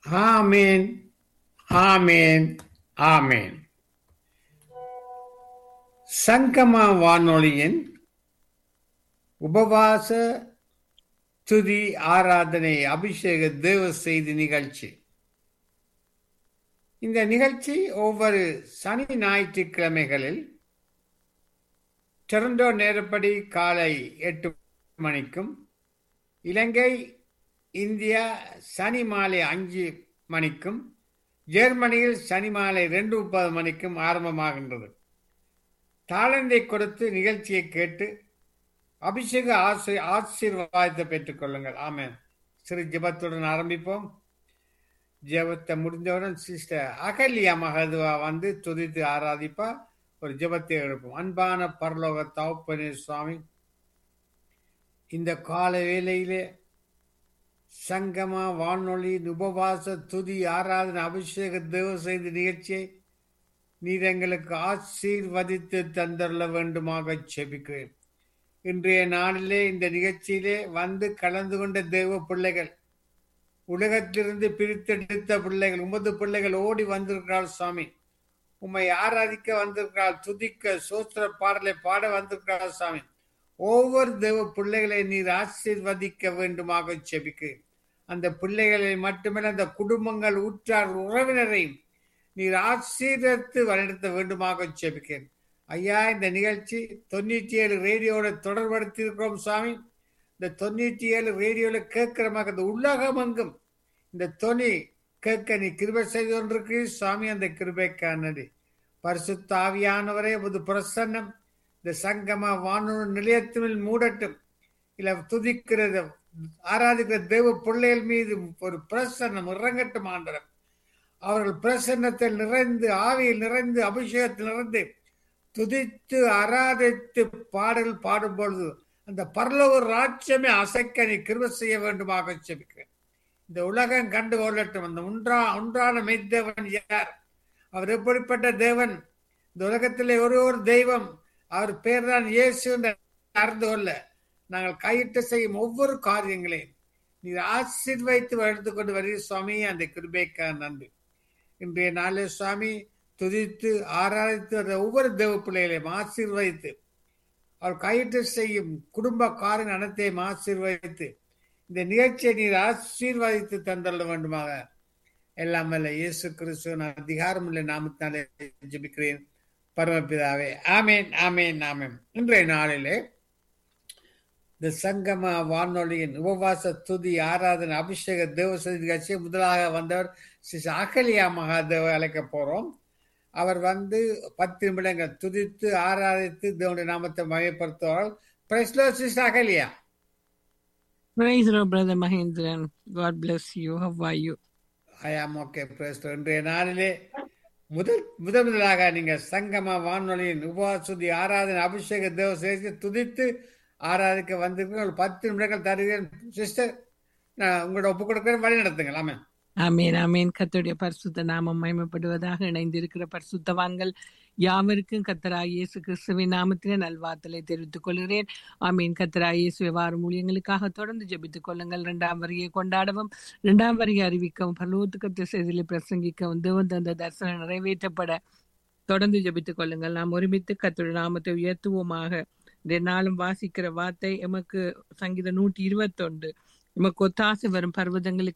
ஆமேன் ஆமேன் ஆமேன் சங்கமா வானொலியின் உபவாச துதி ஆராதனை அபிஷேக தேவ செய்தி நிகழ்ச்சி இந்த நிகழ்ச்சி ஒவ்வொரு சனி ஞாயிற்றுக்கிழமைகளில் டொரண்டோ நேரப்படி காலை எட்டு மணிக்கும் இலங்கை இந்தியா சனி மாலை அஞ்சு மணிக்கும் ஜெர்மனியில் சனி மாலை ரெண்டு முப்பது மணிக்கும் ஆரம்பமாகின்றது தாளந்தை கொடுத்து நிகழ்ச்சியை கேட்டு அபிஷேக ஆசி ஆசீர்வாதத்தை பெற்றுக்கொள்ளுங்கள் ஆமேன் சிறு ஜெபத்துடன் ஆரம்பிப்போம் ஜெபத்தை முடிந்தவுடன் சிஸ்டர் அகல்யா மகதுவா வந்து துதித்து ஆராதிப்பா ஒரு ஜெபத்தை எழுப்போம் அன்பான பரலோக தவப்பனே சுவாமி இந்த கால வேளையிலே சங்கமா வானொலி உபவாச துதி ஆராதனை அபிஷேக தேவ செய்தி நிகழ்ச்சியை நீர் எங்களுக்கு ஆசீர்வதித்து தந்தரல வேண்டுமாக செபிக்கிறேன் இன்றைய நாளிலே இந்த நிகழ்ச்சியிலே வந்து கலந்து கொண்ட தேவ பிள்ளைகள் உலகத்திலிருந்து பிரித்தெடுத்த பிள்ளைகள் உமது பிள்ளைகள் ஓடி வந்திருக்கிறாள் சுவாமி உம்மை ஆராதிக்க வந்திருக்கிறாள் துதிக்க சோத்திர பாடலை பாட வந்திருக்கிறாள் சுவாமி ஒவ்வொரு தேவ பிள்ளைகளை நீர் ஆசீர்வதிக்க வேண்டுமாக செபிக்கிறேன் அந்த பிள்ளைகளை மட்டுமல்ல அந்த குடும்பங்கள் உற்றார் உறவினரையும் நீர் ஆசீர்வதித்து வழிநடத்த வேண்டுமாக செபிக்கிறேன் ஐயா இந்த நிகழ்ச்சி தொண்ணூற்றி ஏழு ரேடியோட தொடர்படுத்தி இருக்கிறோம் சுவாமி இந்த தொண்ணூற்றி ஏழு ரேடியோல கேட்கிறமாக இந்த உலகமெங்கும் இந்த தொனி கேட்க நீ கிருபை செய்து கொண்டிருக்கு சுவாமி அந்த கிருபைக்கானது பரிசுத்த ஆவியானவரே ஒரு பிரசன்னம் இந்த சங்கம வானொலி நிலையத்தில் மூடட்டும் இல்ல துதிக்கிறது ஆராதிக்கிற தேவ பிள்ளைகள் மீது ஒரு பிரசன்னம் இறங்கட்டும் ஆண்டரம் அவர்கள் பிரசன்னத்தில் நிறைந்து ஆவியில் நிறைந்து அபிஷேகத்தில் நிறைந்து துதித்து ஆராதித்து பாடல் பாடும் பொழுது அந்த பரலோக ராஜ்யமே அசைக்க நீ கிருப செய்ய வேண்டுமாக செபிக்கிறேன் இந்த உலகம் கண்டு கொள்ளட்டும் அந்த ஒன்றா ஒன்றான மெய்தேவன் யார் அவர் எப்படிப்பட்ட தேவன் இந்த உலகத்திலே ஒரு ஒரு தெய்வம் அவர் பேர் தான் இயேசு என்று அறிந்து கொள்ள நாங்கள் கையிட்டு செய்யும் ஒவ்வொரு காரியங்களையும் நீர் ஆசீர்வைத்து வளர்த்து கொண்டு வருகிற சுவாமி அந்த கிருபைக்காக நன்றி இன்றைய நாளே சுவாமி துதித்து ஆராதித்து வந்த ஒவ்வொரு தேவ பிள்ளைகளையும் ஆசீர்வதித்து அவர் கையிட்டு செய்யும் குடும்ப காரின் அனைத்தையும் ஆசீர்வதித்து இந்த நிகழ்ச்சியை நீர் ஆசீர்வதித்து தந்தள்ள வேண்டுமாக எல்லாம் வல்ல இயேசு கிறிஸ்துவ அதிகாரம் உள்ள நாமத்தினாலே ஜபிக்கிறேன் பரமபிதாவே ஆமேன் ஆமேன் ஆமேன் இன்றைய நாளிலே இந்த சங்கம வானொலியின் உபவாச துதி ஆராதனை அபிஷேக தேவசதி நிகழ்ச்சி முதலாக வந்தவர் ஸ்ரீ அகலியா மகாதேவ அழைக்க போறோம் அவர் வந்து பத்து நிமிடங்கள் துதித்து ஆராதித்து தேவனுடைய நாமத்தை மயப்படுத்துவார்கள் praise Lord sister Ahalya Praise the Lord, Brother Mahindran. God bless you. How are you? I am okay பிரைஸ்லோ இன்றைய நாளிலே முதல் முதல் முதலாக நீங்க சங்கம வானொலியின் உபவாசுதி ஆராதனை அபிஷேக தேவ சேர்த்து துதித்து ஆராதிக்க வந்திருக்க ஒரு பத்து நிமிடங்கள் தருகிறேன் சிஸ்டர் நான் உங்களோட ஒப்பு கொடுக்கிறேன் வழி நடத்துங்கள் ஆமாம் ஆமேன் ஆமேன் கர்த்தருடைய பரிசுத்த நாமம் மயமப்படுவதாக இணைந்திருக்கிற பரிசுத்தவான்கள் யாவருக்கும் கத்தராய் இயேசு கிறிஸ்துவின் நாமத்திலே நல்வார்த்தலை தெரிவித்துக் கொள்கிறேன் ஆமீன் கத்தராய் இயேசு வாரம் ஊழியங்களுக்காக தொடர்ந்து ஜெபித்துக் கொள்ளுங்கள் இரண்டாம் வரியை கொண்டாடவும் இரண்டாம் வரியை அறிவிக்கவும் பரலோத்துக்கத்தை செய்திகளை பிரசங்கிக்கவும் தேவன் தந்த தரிசனம் நிறைவேற்றப்பட தொடர்ந்து ஜெபித்துக் கொள்ளுங்கள் நாம் ஒருமித்து கத்தருடைய நாமத்தை உயர்த்துவோமாக இந்த நாளும் வாசிக்கிற வார்த்தை எமக்கு சங்கீதம் நூற்றி இருபத்தொன்று எமக்கு ஒத்தாசை வரும் பர்வதங்களுக்கு